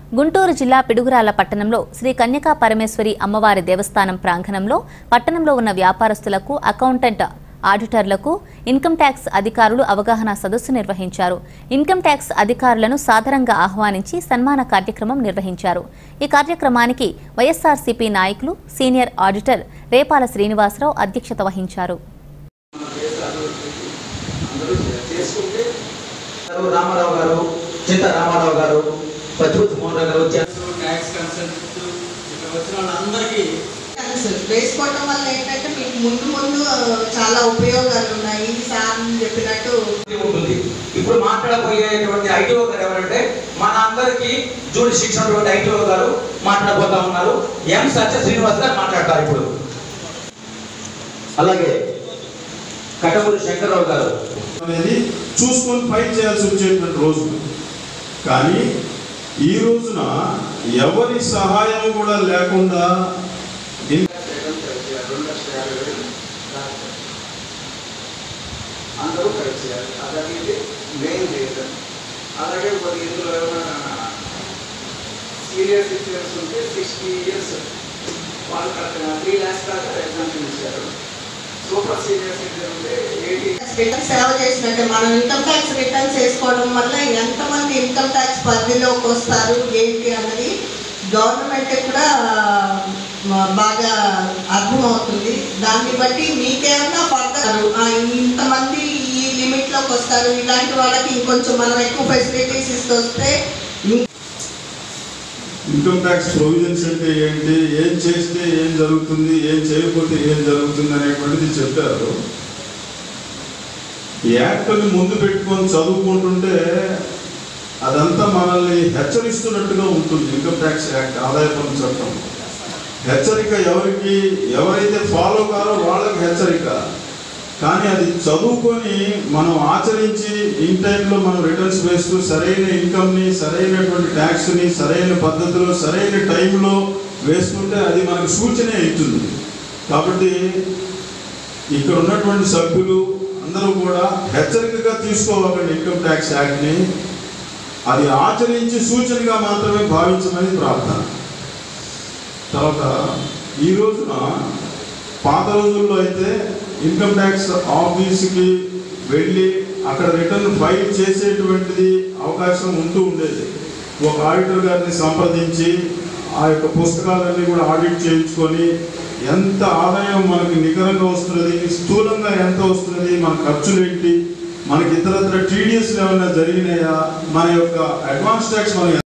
గుంటూరు జిల్లా పిడుగురాళ్ల పట్టణంలో శ్రీ కన్యకా పరమేశ్వరి అమ్మవారి దేవస్థానం ప్రాంగణంలో పట్టణంలో ఉన్న వ్యాపారస్తులకు అకౌంటెంట్ ఆడిటర్లకు ఇన్కమ్ ట్యాక్స్ అధికారులు అవగాహన సదస్సు నిర్వహించారు ఇన్కమ్ ట్యాక్స్ అధికారులను సాదరంగా ఆహ్వానించి సన్మాన కార్యక్రమం నిర్వహించారు ఈ కార్యక్రమానికి వైఎస్ఆర్సీపీ నాయకులు సీనియర్ ఆడిటర్ రేపాల శ్రీనివాసరావు అధ్యక్షత వహించారు గారు, రామారావు గారు చింత రామారావు గారు పచ్చిపుచ్చి మోహన్ రావు గారు జన- ట్యాక్స్ కన్సల్ట్ ఇక్కడ వచ్చిన వాళ్ళందరికీ థ్యాంక్స్. వేసుకోవటం వల్ల ఏంటంటే మీకు ముందు ముందు ఆ, చాలా ఉపయోగాలు ఉన్నాయి సార్ చెప్పినట్టు ఉంటుంది ఇప్పుడు మాట్లాడబోయేటువంటి ఐటీఓ గారు ఎవరంటే మన అందరికి జూడి శిక్షణ ఉన్నటువంటి ఐటీఓ గారు మాట్లాడబోతా ఉన్నారు ఎం సత్య శ్రీనివాస్ గారు మాట్లాడతారు ఇప్పుడు అలాగే కటమూరి శంకర్రావు గారు అనేది చూసుకొని ఫైట్ చేయాల్సి వచ్చేటువంటి రోజు కానీ ఈ రోజున ఎవరి సహాయం కూడా లేకుండా ఇన్- అందరూ కరెక్ట్ చేయాలి అలాగే ఇది మెయిన్ రీజన్ అలాగే మరి ఇందులో ఏమైనా సీరియస్ ఇన్సూరెన్స్ ఉంటే సిక్స్టీ ఇయర్స్ వాళ్ళు కరెక్ట్గా త్రీ ల్యాక్స్ దాకా ఎగ్జామ్షన్ ఇచ్చారు సూపర్ సీరియస్ ఇన్సూరెన్స్ ఉంటే ఎయిటీ రిటర్న్ సేవ చేసినట్టే మనం ఇన్కమ్ ట్యాక్స్ రిటర్న్స్ వేసుకోవడం వల్ల ఎంతమంది ఇన్కమ్ ట్యాక్స్ పరిధిలోకి వస్తారు ఏంటి అన్నది గవర్నమెంట్ కూడా ఆ, బాగా అర్థమవుతుంది దాన్ని బట్టి మీకేమన్నా పడతారు ఇంతమంది ఈ లిమిట్లోకి వస్తారు ఇలాంటి వాళ్ళకి ఇంకొంచెం మనం ఎక్కువ ఫెసిలిటీస్ ఇస్తే ఇన్కమ్ ట్యాక్స్ ప్రొవిజన్స్ అంటే ఏంటి ఏం చేస్తే ఏం జరుగుతుంది ఏం చేయకపోతే ఏం జరుగుతుంది అనేటువంటిది చెప్పారు ఈ యాక్ట్ని ముందు పెట్టుకొని చదువుకుంటుంటే అదంతా మనల్ని హెచ్చరిస్తున్నట్టుగా ఉంటుంది ఇన్కమ్ ట్యాక్స్ యాక్ట్ ఆదాయ పన్ను చట్టం హెచ్చరిక ఎవరికి ఎవరైతే ఫాలో కారో వాళ్ళకి హెచ్చరిక కానీ అది చదువుకొని మనం ఆచరించి ఇన్ టైంలో మనం రిటర్న్స్ వేస్తూ సరైన ఇన్కమ్ని సరైనటువంటి ట్యాక్స్ని సరైన పద్ధతిలో సరైన టైంలో వేసుకుంటే అది మనకు సూచనే అవుతుంది కాబట్టి ఇక్కడ ఉన్నటువంటి సభ్యులు అందరూ కూడా హెచ్చరికగా తీసుకోవాలండి ఇన్కమ్ ట్యాక్స్ యాక్ట్ని అది ఆచరించి సూచనగా మాత్రమే భావించమని ప్రార్థన తర్వాత ఈ రోజున పాత రోజుల్లో అయితే ఇన్కమ్ ట్యాక్స్ ఆఫీస్కి వెళ్ళి అక్కడ రిటర్న్ ఫైల్ చేసేటువంటిది అవకాశం ఉంటూ ఉండేది ఒక ఆడిటర్ గారిని సంప్రదించి ఆ యొక్క పుస్తకాలన్నీ కూడా ఆడిట్ చేయించుకొని ఎంత ఆదాయం మనకి నికరంగా వస్తున్నది స్థూలంగా ఎంత వస్తున్నది మన ఖర్చులు ఏంటి మనకి ఇతరత్ర టీడీఎస్ ఏమైనా జరిగినాయా మన యొక్క అడ్వాన్స్ ట్యాక్స్ మనం